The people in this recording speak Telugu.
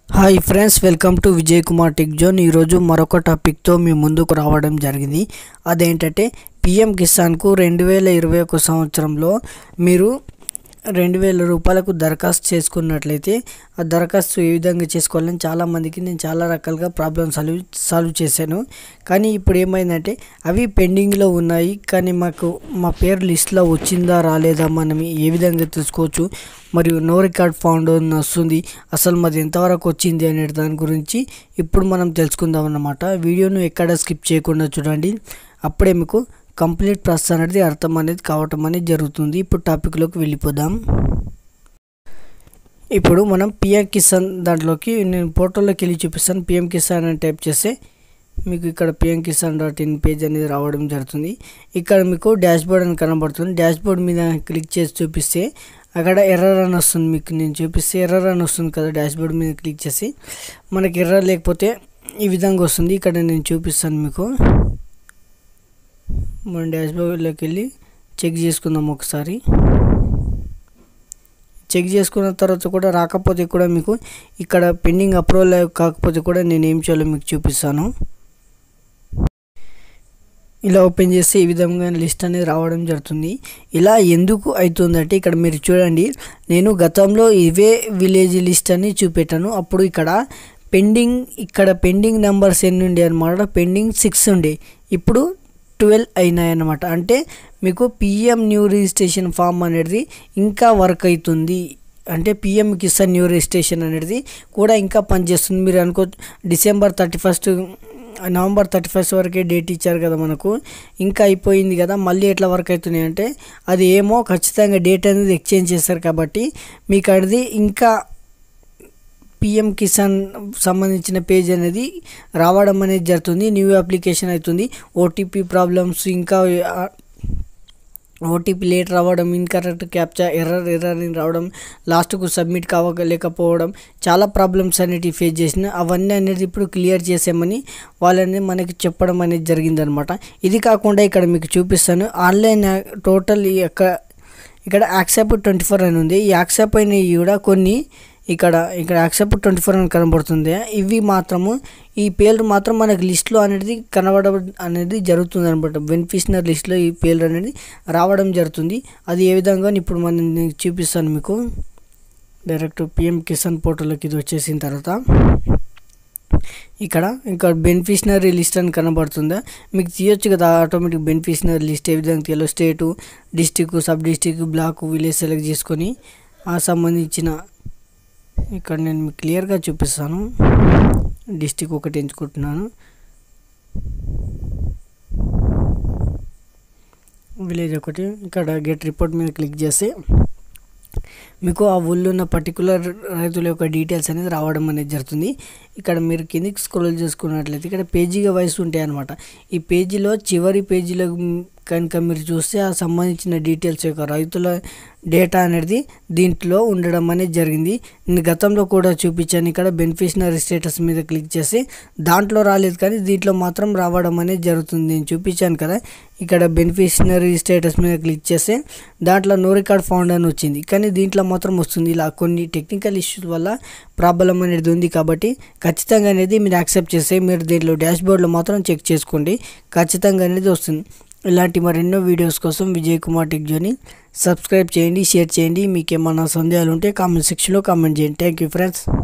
hi friends welcome to Vijay Kumar tech zone ఈరోజు మరొక టాపిక్తో మీ ముందుకు రావడం జరిగింది అదేంటంటే పిఎం కిసాన్కు రెండు వేల ఇరవై ఒక సంవత్సరంలో మీరు రెండు వేల రూపాయలకు దరఖాస్తు చేసుకున్నట్లయితే ఆ దరఖాస్తు ఏ విధంగా చేసుకోవాలని చాలామందికి నేను చాలా రకాలుగా ప్రాబ్లమ్ సాల్వ్ సాల్వ్ చేశాను కానీ ఇప్పుడు ఏమైందంటే అవి పెండింగ్లో ఉన్నాయి కానీ మాకు మా పేరు లిస్ట్లో వచ్చిందా రాలేదా మనం ఏ విధంగా తెలుసుకోవచ్చు మరియు నో రికార్డ్ ఫౌండ్ అని వస్తుంది అసలు మాది ఎంతవరకు వచ్చింది అనే దాని గురించి ఇప్పుడు మనం తెలుసుకుందాం అన్నమాట వీడియోను ఎక్కడ స్కిప్ చేయకుండా చూడండి అప్పుడే మీకు కంప్లీట్ ప్రాసెస్ అనేది అర్థం అనేది కావటం అనేది జరుగుతుంది ఇప్పుడు టాపిక్లోకి వెళ్ళిపోదాం ఇప్పుడు మనం పిఎం కిసాన్ దాంట్లోకి నేను పోర్టల్లోకి వెళ్ళి చూపిస్తాను పిఎం కిసాన్ అని టైప్ చేస్తే మీకు ఇక్కడ PM Kisan dot in page అనేది రావడం జరుగుతుంది ఇక్కడ మీకు డాష్ బోర్డ్ అని కనబడుతుంది డాష్ బోర్డ్ మీద క్లిక్ చేసి చూపిస్తే అక్కడ ఎర్రర్ అని వస్తుంది మీకు నేను చూపిస్తే ఎర్రర్ అని వస్తుంది కదా డాష్ బోర్డ్ మీద క్లిక్ చేసి మనకి ఎర్రర్ లేకపోతే ఈ విధంగా వస్తుంది ఇక్కడ నేను చూపిస్తాను మీకు మన డాష్ బోర్డ్లోకి వెళ్ళి చెక్ చేసుకుందాం ఒకసారి చెక్ చేసుకున్న తర్వాత కూడా రాకపోతే కూడా మీకు ఇక్కడ పెండింగ్ అప్రూవల్ కాకపోతే కూడా నేను ఏం చేయాలో మీకు చూపిస్తాను ఇలా ఓపెన్ చేస్తే ఈ విధంగా లిస్ట్ అనేది రావడం జరుగుతుంది ఇలా ఎందుకు అవుతుందంటే ఇక్కడ మీరు చూడండి నేను గతంలో ఇవే విలేజ్ లిస్ట్ అని చూపెట్టాను అప్పుడు ఇక్కడ పెండింగ్ ఇక్కడ పెండింగ్ నెంబర్స్ ఎన్ని ఉండే అనమాట పెండింగ్ సిక్స్ ఉండే ఇప్పుడు ట్వెల్వ్ అయినాయి అనమాట అంటే మీకు పిఎం న్యూ రిజిస్ట్రేషన్ ఫామ్ అనేది ఇంకా వర్క్ అవుతుంది అంటే పిఎం కిసాన్ న్యూ రిజిస్ట్రేషన్ అనేది కూడా ఇంకా పనిచేస్తుంది మీరు అనుకో December thirty first November thirty first వరకే డేట్ ఇచ్చారు కదా మనకు ఇంకా అయిపోయింది కదా మళ్ళీ ఎట్లా వర్క్ అవుతున్నాయి అంటే అది ఏమో ఖచ్చితంగా డేట్ అనేది ఎక్స్చేంజ్ చేస్తారు కాబట్టి మీకు అది ఇంకా పిఎం కిసాన్ సంబంధించిన పేజ్ అనేది రావడం అనేది జరుగుతుంది న్యూ అప్లికేషన్ అవుతుంది ఓటీపీ ప్రాబ్లమ్స్ ఇంకా ఓటీపీ లేట్ రావడం ఇన్కరెక్ట్ క్యాప్చా ఎర్రర్ ఎర్రర్ రావడం లాస్ట్కు సబ్మిట్ కావలేకపోవడం చాలా ప్రాబ్లమ్స్ అనేటివి ఫేస్ చేసిన అవన్నీ అనేది ఇప్పుడు క్లియర్ చేసామని వాళ్ళని మనకి చెప్పడం అనేది జరిగిందనమాట ఇది కాకుండా ఇక్కడ మీకు చూపిస్తాను ఆన్లైన్ టోటల్ యొక్క ఇక్కడ యాక్సెప్ట్ ట్వంటీ ఫోర్ అని ఉంది ఈ యాక్సెప్ట్ అయినవి కూడా కొన్ని ఇక్కడ ఇక్కడ యాక్సెప్ట్ ట్వంటీ ఫోర్ అని కనబడుతుంది ఇవి మాత్రము ఈ పేర్లు మాత్రం మనకి లిస్ట్లో అనేది కనబడడం అనేది జరుగుతుంది అనమాట బెనిఫిషనర్ లిస్ట్లో ఈ పేర్లు అనేది రావడం జరుగుతుంది అది ఏ విధంగా ఇప్పుడు మనం నేను చూపిస్తాను మీకు డైరెక్ట్ పిఎం కిసాన్ పోర్టల్లోకి ఇది వచ్చేసిన తర్వాత ఇక్కడ ఇంకా బెనిఫిషనరీ లిస్ట్ అని కనబడుతుందా మీకు తీయొచ్చు కదా ఆటోమేటిక్ బెనిఫిషనరీ లిస్ట్ ఏ విధంగా తీయాలో state district sub district block village select చేసుకొని ఆ సంబంధించిన ఇక్కడ నేను మీకు క్లియర్గా చూపిస్తాను డిస్టిక్ ఒకటి ఎంచుకుంటున్నాను విలేజ్ ఒకటి ఇక్కడ గెట్ రిపోర్ట్ మీద క్లిక్ చేస్తే మీకు ఆ ఊళ్ళో ఉన్న పర్టికులర్ రైతుల యొక్క డీటెయిల్స్ అనేది రావడం అనేది జరుగుతుంది ఇక్కడ మీరు కిందికి స్క్రోల్ చేసుకున్నట్లయితే ఇక్కడ పేజీగా వైస్ ఉంటాయి అనమాట ఈ పేజీలో చివరి పేజీలో కనుక మీరు చూస్తే ఆ సంబంధించిన డీటెయిల్స్ యొక్క రైతుల డేటా అనేది దీంట్లో ఉండడం అనేది జరిగింది నేను గతంలో కూడా చూపించాను ఇక్కడ బెనిఫిషనరీ స్టేటస్ మీద క్లిక్ చేసి దాంట్లో రాలేదు కానీ దీంట్లో మాత్రం రావడం అనేది జరుగుతుంది నేను చూపించాను కదా ఇక్కడ బెనిఫిషనరీ స్టేటస్ మీద క్లిక్ చేస్తే దాంట్లో నో రికార్డ్ ఫౌండ్ అని వచ్చింది కానీ దీంట్లో మాత్రం వస్తుంది ఇలా కొన్ని టెక్నికల్ ఇష్యూస్ వల్ల ప్రాబ్లం అనేది ఉంది కాబట్టి ఖచ్చితంగా అనేది మీరు యాక్సెప్ట్ చేస్తే మీరు దీంట్లో డాష్ బోర్డ్లో మాత్రం చెక్ చేసుకోండి ఖచ్చితంగా అనేది వస్తుంది ఇలాంటి మరెన్నో వీడియోస్ కోసం విజయ్ కుమార్ టెక్ జోని సబ్స్క్రైబ్ చేయండి షేర్ చేయండి మీకు ఏమన్నా సందేహాలు ఉంటే కామెంట్ సెక్షన్లో కామెంట్ చేయండి థ్యాంక్ యూ ఫ్రెండ్స్